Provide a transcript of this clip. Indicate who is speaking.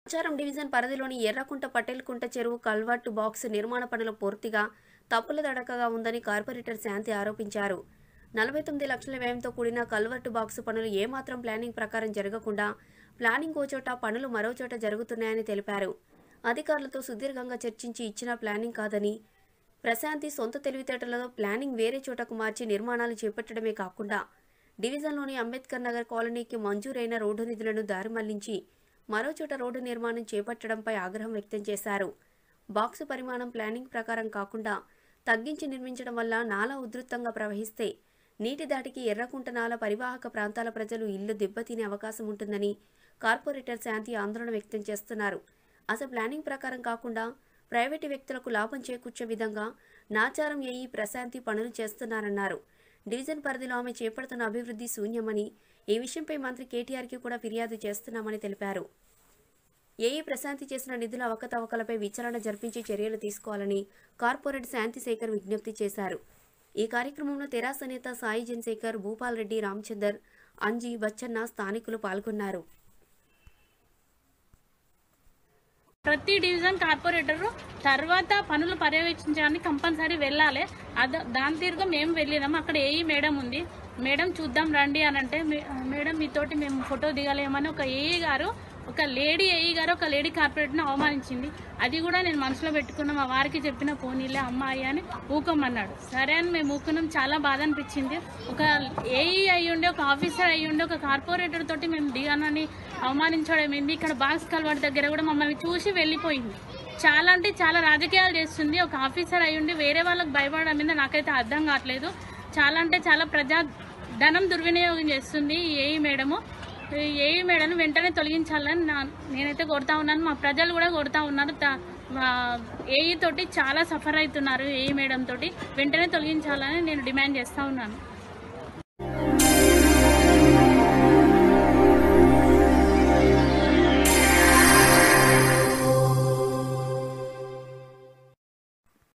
Speaker 1: ప్రచారం డివిజన్ పరిధిలోని ఎర్రకుంట పటేల్కుంట చెరువు కల్వర్టు బాక్స్ నిర్మాణ పనులు పూర్తిగా తప్పుల తడకగా ఉందని కార్పొరేటర్ శాంతి ఆరోపించారు నలభై తొమ్మిది లక్షల వ్యయంతో కూడిన కల్వర్టు బాక్స్ పనులు ఏమాత్రం ప్లానింగ్ ప్రకారం జరగకుండా ప్లానింగ్ ఓ చోట పనులు మరో చోట జరుగుతున్నాయని తెలిపారు అధికారులతో సుదీర్ఘంగా చర్చించి ఇచ్చిన ప్లానింగ్ కాదని ప్రశాంతి సొంత తెలివితేటలతో ప్లానింగ్ వేరే చోటకు మార్చి నిర్మాణాలు చేపట్టడమే కాకుండా డివిజన్లోని అంబేద్కర్ నగర్ కాలనీకి మంజూరైన రోడ్డు నిధులను దారి మళ్లించి మరో చోట రోడ్డు నిర్మాణం చేపట్టడంపై ఆగ్రహం వ్యక్తం చేశారు బాక్సు పరిమాణం ప్లానింగ్ ప్రకారం కాకుండా తగ్గించి నిర్మించడం వల్ల నాలా ఉధృతంగా ప్రవహిస్తే నీటి దాటికి ఎర్రకుంట నాల పరివాహక ప్రాంతాల ప్రజలు ఇల్లు దెబ్బతినే అవకాశం ఉంటుందని కార్పొరేటర్ శాంతి ఆందోళన వ్యక్తం చేస్తున్నారు అసలు ప్లానింగ్ ప్రకారం కాకుండా ప్రైవేటు వ్యక్తులకు లాభం చేకూర్చే విధంగా నాచారం ఏఈ ప్రశాంతి పనులు చేస్తున్నారన్నారు డివిజన్ పరిధిలో ఆమె చేపడుతున్న అభివృద్ధి శూన్యమని ఈ విషయంపై మంత్రి కేటీఆర్కి కూడా ఫిర్యాదు చేస్తున్నామని తెలిపారు ఏఈ ప్రశాంతి చేసిన నిధుల అవకతవకలపై విచారణ జరిపించి చర్యలు తీసుకోవాలని కార్పొరేట్ శాంతి శేఖర్ విజ్ఞప్తి చేశారు ఈ కార్యక్రమంలో తెరాస నేత సాయి జన్శేఖర్ భూపాల్ రెడ్డి రామచందర్ అంజీ బచ్చన్న స్థానికులు పాల్గొన్నారు
Speaker 2: ప్రతి డివిజన్ కార్పొరేటర్ తర్వాత పనులు పర్యవేక్షించడానికి కంపల్సరీ వెళ్ళాలి అద దాని తీరుగా మేము వెళ్ళినాం అక్కడ ఏఈ మేడం ఉంది మేడం చూద్దాం రండి అని అంటే "మే- మేడం మీతోటి మేము ఫోటో దిగలేమని ఒక ఏఈ గారు ఒక లేడీ ఏఈ గారు ఒక లేడీ కార్పొరేటర్ని అవమానించింది అది కూడా నేను మనసులో పెట్టుకున్న మా వారికి చెప్పిన పోనీలే అమ్మాయి అని ఊకోమన్నాడు సరే అని మేము ఊకున్నాం చాలా బాధ అనిపించింది ఒక ఏఈ అయి ఉండి ఒక ఆఫీసర్ అయి ఉండి ఒక కార్పొరేటర్ తోటి మేము దిగానని అవమానించడం ఏంది ఇక్కడ బాక్స్ కల్వాడి దగ్గర కూడా మమ్మల్ని చూసి వెళ్ళిపోయింది చాలా అంటే చాలా రాజకీయాలు చేస్తుంది ఒక ఆఫీసర్ అయి ఉండి వేరే వాళ్ళకి భయపడడం మీద నాకైతే అర్థం కావట్లేదు చాలా అంటే చాలా ప్రజా ధనం దుర్వినియోగం చేస్తుంది ఈ ఏఈ మేడము ఈ ఏఈ మేడం వెంటనే తొలగించాలని నా నేనైతే కొడతా ఉన్నాను మా ప్రజలు కూడా కొడతా ఉన్నారు త- మా ఏఈ తోటి చాలా సఫర్ అవుతున్నారు ఏఈ మేడం తోటి వెంటనే తొలగించాలని నేను డిమాండ్ చేస్తా ఉన్నాను